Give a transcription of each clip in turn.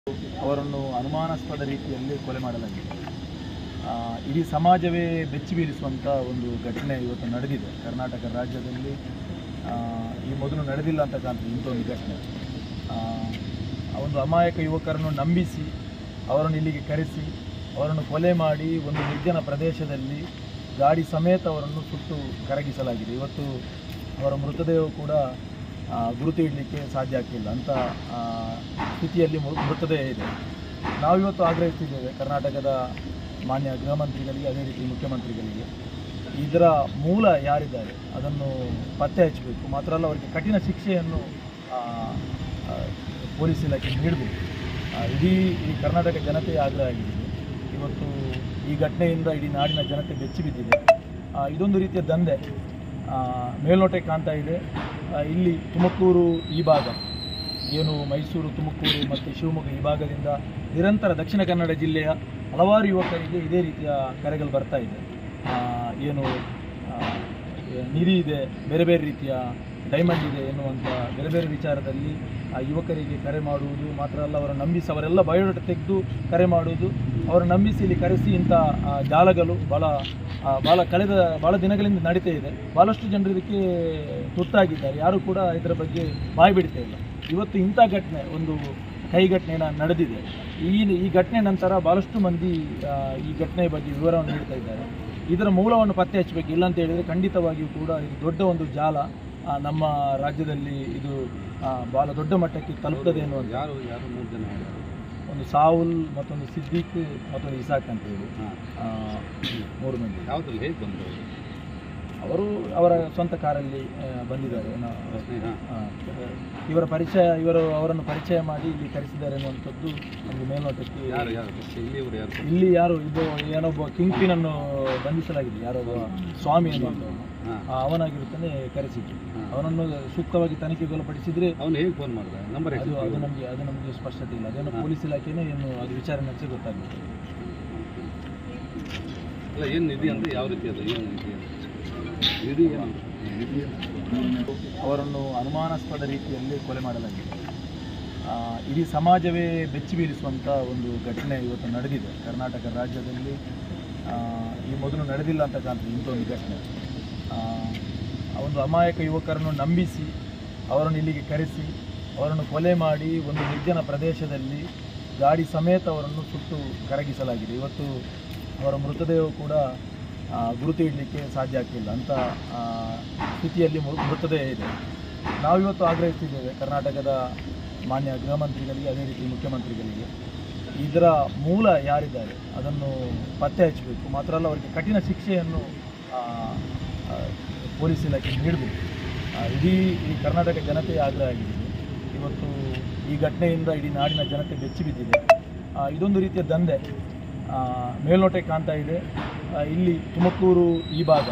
ಅವರನ್ನು ಅನುಮಾನಾಸ್ಪದ ರೀತಿಯಲ್ಲಿ ಕೊಲೆ ಮಾಡಲಾಗಿದೆ ಆ, ಇಡೀ ಸಮಾಜವೇ ಬೆಚ್ಚಿ ಬೀಳಿಸುವಂಥ ಒಂದು ಘಟನೆ ಇವತ್ತು ನಡೆದಿದೆ ಕರ್ನಾಟಕ ರಾಜ್ಯದಲ್ಲಿ ಆ, ಈ ಮೊದಲು ನಡೆದಿಲ್ಲ ಅಂತ ಕಾಣ್ತದೆ ಇಂಥ ಒಂದು ಘಟನೆ ಆ, ಆ ಒಂದು ಅಮಾಯಕ ಯುವಕರನ್ನು ನಂಬಿಸಿ ಅವರನ್ನು ಇಲ್ಲಿಗೆ ಕರೆಸಿ ಅವರನ್ನು ಕೊಲೆ ಮಾಡಿ ಒಂದು ನಿರ್ಜನ ಪ್ರದೇಶದಲ್ಲಿ ಗಾಡಿ ಸಮೇತ ಅವರನ್ನು ಸುಟ್ಟು ಕರಗಿಸಲಾಗಿದೆ ಇವತ್ತು ಅವರ ಮೃತದೇಹ ಕೂಡ ಆ, ಗುರುತು ಇಡಲಿಕ್ಕೆ ಸಾಧ್ಯ ಆಗ್ತಿಲ್ಲ ಅಂತ ಆ, ಸ್ಥಿತಿಯಲ್ಲಿ ಮೃ- ಮೃತದೇಹ ಇದೆ ನಾವಿವತ್ತು ಆಗ್ರಹಿಸ್ತಿದ್ದೇವೆ ಕರ್ನಾಟಕದ ಮಾನ್ಯ ಗೃಹ ಮಂತ್ರಿಗಳಿಗೆ ಅದೇ ರೀತಿ ಮುಖ್ಯಮಂತ್ರಿಗಳಿಗೆ ಇದರ ಮೂಲ ಯಾರಿದ್ದಾರೆ ಅದನ್ನು ಪತ್ತೆ ಹಚ್ಚಬೇಕು ಮಾತ್ರ ಅಲ್ಲ ಅವರಿಗೆ ಕಠಿಣ ಶಿಕ್ಷೆಯನ್ನು ಆ, ಆ, ಪೊಲೀಸ್ ಇಲಾಖೆ ನೀಡಬೇಕು ಆ, ಇಡೀ ಈ ಕರ್ನಾಟಕ ಜನತೆಯ ಆಗ್ರಹ ಆಗಿದೆ ಇವತ್ತು ಈ ಘಟನೆಯಿಂದ ಇಡೀ ನಾಡಿನ ಜನತೆ ಬೆಚ್ಚಿ ಬಿದ್ದಿದೆ ಆ, ಇದೊಂದು ರೀತಿಯ ದಂಧೆ ಆ, ಮೇಲ್ನೋಟಕ್ಕೆ ಕಾಣ್ತಾ ಇದೆ ಆ, ಇಲ್ಲಿ ತುಮಕೂರು ಈ ಭಾಗ ಏನು ಮೈಸೂರು ತುಮಕೂರು ಮತ್ತು ಶಿವಮೊಗ್ಗ ಈ ಭಾಗದಿಂದ ನಿರಂತರ ದಕ್ಷಿಣ ಕನ್ನಡ ಜಿಲ್ಲೆಯ ಹಲವಾರು ಯುವಕರಿಗೆ ಇದೇ ರೀತಿಯ ಕರೆಗಳು ಬರ್ತಾ ಇದೆ ಆ, ಏನು ಆ, ನಿಧಿ ಇದೆ ಬೇರೆ ಬೇರೆ ರೀತಿಯ ಡೈಮಂಡ್ ಇದೆ ಎನ್ನುವಂಥ ಬೇರೆ ಬೇರೆ ವಿಚಾರದಲ್ಲಿ ಆ ಯುವಕರಿಗೆ ಕರೆ ಮಾಡುವುದು ಮಾತ್ರ ಅಲ್ಲ ಅವರ ನಂಬಿಸಿ ಅವರೆಲ್ಲ ಬಯೋಡಾಟಾ ತೆಗೆದು ಕರೆ ಮಾಡುವುದು ಅವರ ನಂಬಿಸಿ ಇಲ್ಲಿ ಕರೆಸಿ ಇಂಥ ಆ, ಜಾಲಗಳು ಭಾಳ ಆ, ಭಾಳ ಕಳೆದ ಭಾಳ ದಿನಗಳಿಂದ ನಡೀತಾ ಇದೆ ಭಾಳಷ್ಟು ಜನರು ಇದಕ್ಕೆ ತುತ್ತಾಗಿದ್ದಾರೆ ಯಾರು ಕೂಡ ಇದರ ಬಗ್ಗೆ ಬಾಯಿ ಬಿಡ್ತಾ ಇಲ್ಲ ಇವತ್ತು ಇಂಥ ಘಟನೆ ಒಂದು ಕೈ ಘಟನೆ ನ- ನಡೆದಿದೆ ಈ ಈ ಘಟನೆ ನಂತರ ಭಾಳಷ್ಟು ಮಂದಿ ಆ, ಈ ಘಟನೆಯ ಬಗ್ಗೆ ವಿವರವನ್ನು ನೀಡ್ತಾ ಇದ್ದಾರೆ ಇದರ ಮೂಲವನ್ನು ಪತ್ತೆ ಹಚ್ಚಬೇಕು ಇಲ್ಲ ಅಂತ ಹೇಳಿದರೆ ಖಂಡಿತವಾಗಿಯೂ ಕೂಡ ಇದು ದೊಡ್ಡ ಒಂದು ಜಾಲ ಆ, ನಮ್ಮ ರಾಜ್ಯದಲ್ಲಿ ಇದು ಆ, ಭಾಳ ದೊಡ್ಡ ಮಟ್ಟಕ್ಕೆ ತಲುಪ್ತದೆ ಎನ್ನುವಂಥ ಯಾರು ಯಾರು ಮೂರು ಜನ ಯಾರು ಒಂದು ಸಾವುಲ್ ಮತ್ತೊಂದು ಸಿದ್ದಿಕ್ ಮತ್ತೊಂದು ಇಸಾಕ್ ಅಂತ ಹೇಳಿ ಹಾಂ ಆ, ಮೂರು ಮಂದಿ ಯಾವುದ್ರಲ್ಲಿ ಹೇಗೆ ಬಂದರು ಅವರು ಅವರ ಸ್ವಂತ ಕಾರಲ್ಲಿ ಆ, ಬಂದಿದ್ದಾರೆ ನಾ- ಸ್ನೇಹ ಆ, ಇವರ ಪರಿಚಯ ಇವರು ಅವರನ್ನು ಪರಿಚಯ ಮಾಡಿ ಇಲ್ಲಿ ಕರೆಸಿದ್ದಾರೆ ಅನ್ನುವಂಥದ್ದು ಒಂದು ಮೇಲ್ನೋಟಕ್ಕೆ ಯಾರು ಯಾರು ಫಸ್ಟ್ ಇಲ್ಲಿಯವರು ಯಾರು ಇಲ್ಲಿ ಯಾರು ಇದು ಏನೊಬ್ಬ ಕಿಂಗ್ ಪಿನ್ ಅನ್ನು ಬಂಧಿಸಲಾಗಿದೆ ಯಾರೊಬ್ಬ ಸ್ವಾಮಿ ಅನ್ನುವಂಥವನು ಹಾಂ ಆ, ಅವನಾಗಿರುತ್ತಾನೆ ಕರೆಸಿದ್ದು ಹಾಂ. ಅವನನ್ನು ಸೂಕ್ತವಾಗಿ ತನಿಖೆಗೊಳಪಡಿಸಿದ್ರೆ ಅವನು ಹೇಗೆ ಫೋನ್ ಮಾಡಿದ ನಂಬರ್ ಅದು ಅದು ನಮಗೆ ಅದು ನಮಗೆ ಸ್ಪಷ್ಟತೆ ಇಲ್ಲ ಅದೇನು ಪೊಲೀಸ್ ಇಲಾಖೆನೇ ಏನು ಅದು ವಿಚಾರಣೆ ನಡೆಸಿ ಗೊತ್ತಾಗುತ್ತೆ ಅಲ್ಲ ಏನು ನಿಧಿ ಅಂದರೆ ಯಾವ ರೀತಿ ಅದು ಏನು ನಿಧಿ ಅಂತ ನಿಧಿ ಏನು ನಿಧಿ ಏನು? ಅವರನ್ನು ಅನುಮಾನಾಸ್ಪದ ರೀತಿಯಲ್ಲಿ ಕೊಲೆ ಮಾಡಲಾಗಿದೆ ಆ, ಇಡೀ ಸಮಾಜವೇ ಬೆಚ್ಚಿ ಬೀಳಿಸುವಂಥ ಒಂದು ಘಟನೆ ಇವತ್ತು ನಡೆದಿದೆ ಕರ್ನಾಟಕ ರಾಜ್ಯದಲ್ಲಿ ಆ, ಈ ಮೊದಲು ನಡೆದಿಲ್ಲ ಅಂತ ಕಾಣ್ತದೆ ಇಂಥ ಒಂದು ಘಟನೆ ಆ, ಆ ಒಂದು ಅಮಾಯಕ ಯುವಕರನ್ನು ನಂಬಿಸಿ ಅವರನ್ನು ಇಲ್ಲಿಗೆ ಕರೆಸಿ ಅವರನ್ನು ಕೊಲೆ ಮಾಡಿ ಒಂದು ನಿರ್ಜನ ಪ್ರದೇಶದಲ್ಲಿ ಗಾಡಿ ಸಮೇತ ಅವರನ್ನು ಸುಟ್ಟು ಕರಗಿಸಲಾಗಿದೆ ಇವತ್ತು ಅವರ ಮೃತದೇಹ ಕೂಡ ಆ, ಗುರುತು ಇಡಲಿಕ್ಕೆ ಸಾಧ್ಯ ಆಗ್ತಿಲ್ಲ ಅಂತ ಆ, ಸ್ಥಿತಿಯಲ್ಲಿ ಮೃ- ಮೃತದೇಹ ಇದೆ ನಾವಿವತ್ತು ಆಗ್ರಹಿಸ್ತಿದ್ದೇವೆ ಕರ್ನಾಟಕದ ಮಾನ್ಯ ಗೃಹ ಮಂತ್ರಿಗಳಿಗೆ ಅದೇ ರೀತಿ ಮುಖ್ಯಮಂತ್ರಿಗಳಿಗೆ ಇದರ ಮೂಲ ಯಾರಿದ್ದಾರೆ ಅದನ್ನು ಪತ್ತೆ ಹಚ್ಚಬೇಕು ಮಾತ್ರ ಅಲ್ಲ ಅವರಿಗೆ ಕಠಿಣ ಶಿಕ್ಷೆಯನ್ನು ಆ, ಆ, ಪೊಲೀಸ್ ಇಲಾಖೆ ನೀಡಬೇಕು ಆ, ಇಡೀ ಈ ಕರ್ನಾಟಕ ಜನತೆಯ ಆಗ್ರಹ ಆಗಿದೆ ಇವತ್ತು ಈ ಘಟನೆಯಿಂದ ಇಡೀ ನಾಡಿನ ಜನತೆ ಬೆಚ್ಚಿ ಬಿದ್ದಿದೆ ಆ, ಇದೊಂದು ರೀತಿಯ ದಂಧೆ ಆ, ಮೇಲ್ನೋಟಕ್ಕೆ ಕಾಣ್ತಾ ಇದೆ ಆ, ಇಲ್ಲಿ ತುಮಕೂರು ಈ ಭಾಗ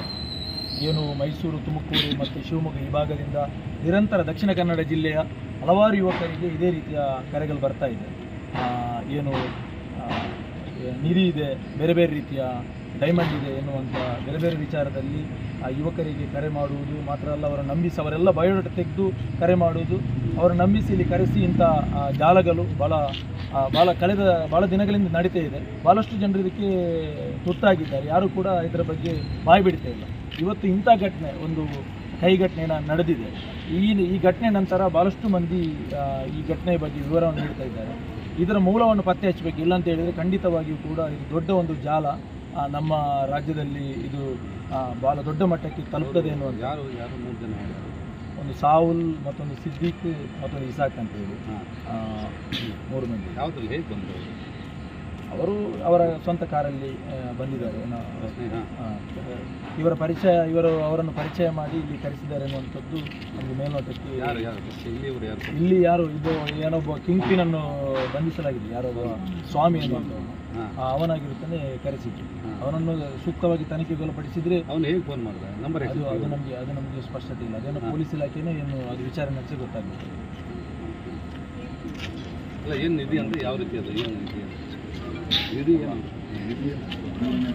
ಏನು ಮೈಸೂರು ತುಮಕೂರು ಮತ್ತು ಶಿವಮೊಗ್ಗ ಈ ಭಾಗದಿಂದ ನಿರಂತರ ದಕ್ಷಿಣ ಕನ್ನಡ ಜಿಲ್ಲೆಯ ಹಲವಾರು ಯುವಕರಿಗೆ ಇದೇ ರೀತಿಯ ಕರೆಗಳು ಬರ್ತಾ ಇದೆ ಆ, ಏನು ಆ, ನಿಧಿ ಇದೆ ಬೇರೆ ಬೇರೆ ರೀತಿಯ ಡೈಮಂಡ್ ಇದೆ ಎನ್ನುವಂಥ ಬೇರೆ ಬೇರೆ ವಿಚಾರದಲ್ಲಿ ಆ ಯುವಕರಿಗೆ ಕರೆ ಮಾಡುವುದು ಮಾತ್ರ ಅಲ್ಲ ಅವರ ನಂಬಿಸಿ ಅವರೆಲ್ಲ ಬಯೋಡಾಟಾ ತೆಗೆದು ಕರೆ ಮಾಡುವುದು ಅವರ ನಂಬಿಸಿ ಇಲ್ಲಿ ಕರೆಸಿ ಇಂಥ ಆ, ಜಾಲಗಳು ಭಾಳ ಆ, ಭಾಳ ಕಳೆದ ಭಾಳ ದಿನಗಳಿಂದ ನಡೀತಾ ಇದೆ ಭಾಳಷ್ಟು ಜನರು ಇದಕ್ಕೆ ತುತ್ತಾಗಿದ್ದಾರೆ ಯಾರು ಕೂಡ ಇದರ ಬಗ್ಗೆ ಬಾಯಿ ಬಿಡ್ತಾ ಇಲ್ಲ ಇವತ್ತು ಇಂಥ ಘಟನೆ ಒಂದು ಕೈ ಘಟನೆ ನ- ನಡೆದಿದೆ ಈ ಈ ಘಟನೆ ನಂತರ ಭಾಳಷ್ಟು ಮಂದಿ ಆ, ಈ ಘಟನೆಯ ಬಗ್ಗೆ ವಿವರವನ್ನು ನೀಡ್ತಾ ಇದ್ದಾರೆ ಇದರ ಮೂಲವನ್ನು ಪತ್ತೆ ಹಚ್ಚಬೇಕು ಇಲ್ಲ ಅಂತ ಹೇಳಿದರೆ ಖಂಡಿತವಾಗಿಯೂ ಕೂಡ ಇದು ದೊಡ್ಡ ಒಂದು ಜಾಲ ಆ, ನಮ್ಮ ರಾಜ್ಯದಲ್ಲಿ ಇದು ಆ, ಭಾಳ ದೊಡ್ಡ ಮಟ್ಟಕ್ಕೆ ತಲುಪ್ತದೆ ಎನ್ನುವಂಥ ಯಾರು ಯಾರು ಮೂರು ಜನ ಯಾರು ಒಂದು ಸಾವುಲ್ ಮತ್ತೊಂದು ಸಿದ್ದಿಕ್ ಮತ್ತೊಂದು ಇಸಾಕ್ ಅಂತ ಹೇಳಿ ಹಾಂ ಆ, ಮೂರು ಮಂದಿ ಯಾವುದ್ರಲ್ಲಿ ಹೇಗೆ ಬಂದರು ಅವರು ಅವರ ಸ್ವಂತ ಕಾರಲ್ಲಿ ಆ, ಬಂದಿದ್ದಾರೆ ನಾ- ಸ್ನೇಹ ಆ, ಇವರ ಪರಿಚಯ ಇವರು ಅವರನ್ನು ಪರಿಚಯ ಮಾಡಿ ಇಲ್ಲಿ ಕರೆಸಿದ್ದಾರೆ ಅನ್ನುವಂಥದ್ದು ಒಂದು ಮೇಲ್ನೋಟಕ್ಕೆ ಯಾರು ಯಾರು ಫಸ್ಟ್ ಇಲ್ಲಿಯವರು ಯಾರು ಇಲ್ಲಿ ಯಾರು ಇದು ಏನೊಬ್ಬ ಕಿಂಗ್ ಪಿನ್ ಅನ್ನು ಬಂಧಿಸಲಾಗಿದೆ ಯಾರೊಬ್ಬ ಸ್ವಾಮಿ ಅನ್ನುವಂಥವನು ಹಾಂ ಆ, ಅವನಾಗಿರುತ್ತಾನೆ ಕರೆಸಿದ್ದು ಹಾಂ. ಅವನನ್ನು ಸೂಕ್ತವಾಗಿ ತನಿಖೆಗೊಳಪಡಿಸಿದ್ರೆ ಅವನು ಹೇಗೆ ಫೋನ್ ಮಾಡಿದ ನಂಬರ್ ಅದು ಅದು ನಮಗೆ ಅದು ನಮಗೆ ಸ್ಪಷ್ಟತೆ ಇಲ್ಲ ಅದೇನು ಪೊಲೀಸ್ ಇಲಾಖೆನೇ ಏನು ಅದು ವಿಚಾರಣೆ ನಡೆಸಿ ಗೊತ್ತಾಗುತ್ತೆ ಅಲ್ಲ ಏನು ನಿಧಿ ಅಂದರೆ ಯಾವ ರೀತಿ ಅದು ಏನು ನಿಧಿ ಅಂತ ನಿಧಿ ಏನು ನಿಧಿ ಏನು